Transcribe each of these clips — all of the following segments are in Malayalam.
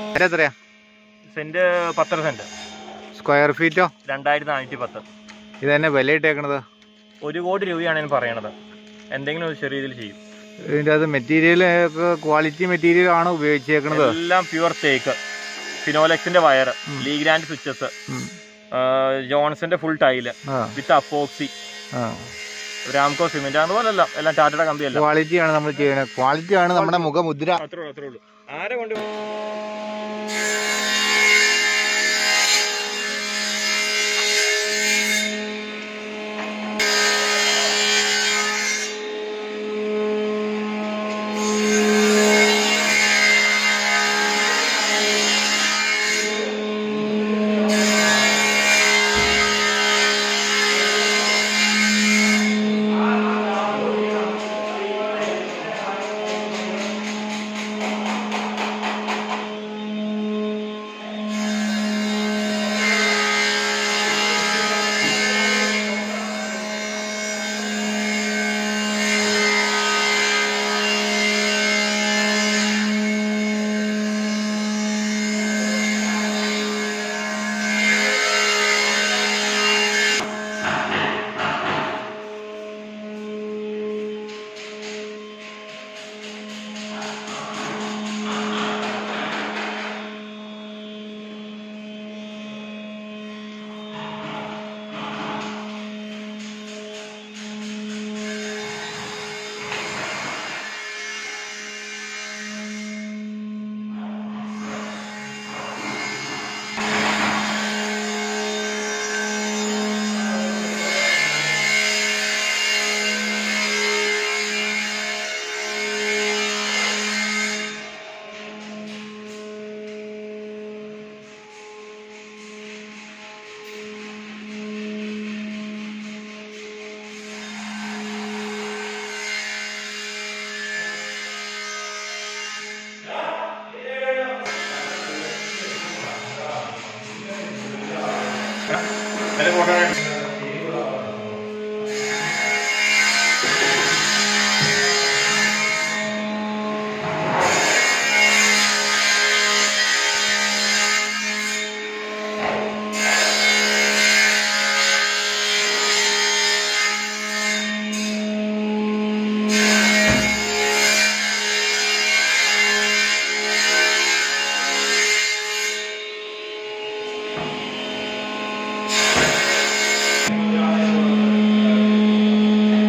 അതിന് എത്രയാ സെന്റ് പത്തര സെന്റ് സ്ക്വയർ ഫീറ്റോ രണ്ടായിരത്തി നാനൂറ്റി പത്ത് ഇത് തന്നെ വില ഇട്ടേക്കണത് ഒരു കോടി രൂപയാണ് ഇതിന് പറയണത് എന്തെങ്കിലും ഒരു ചെറിയ രീതിയിൽ ചെയ്യും ഇതിൻ്റെ അത് മെറ്റീരിയൽ ക്വാളിറ്റി മെറ്റീരിയൽ ആണ് ഉപയോഗിച്ചേക്കണത് എല്ലാം പ്യുവർ തേക്ക് ഫിനോലെക്സിന്റെ വയർ ഉം. ലീഗ്രാൻഡ് സ്വിച്ചസ് ഉം. ജോൺസന്റെ ഫുൾ ടൈല് ആ വിത്ത് അപ്പോക്സി ആ രാംകോ സിമെന്റ് അതുപോലെ എല്ലാം എല്ലാം ടാറ്റയുടെ കമ്പിയല്ല ക്വാളിറ്റി ആണ് നമ്മൾ ചെയ്യുന്നത് ക്വാളിറ്റി ആണ് നമ്മുടെ മുഖമുദ്ര അത്രേ ഉള്ളൂ അത്രേ ഉള്ളൂ ആരെ കൊണ്ട്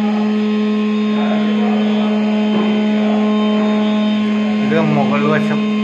ഇത് മുകൾ വശം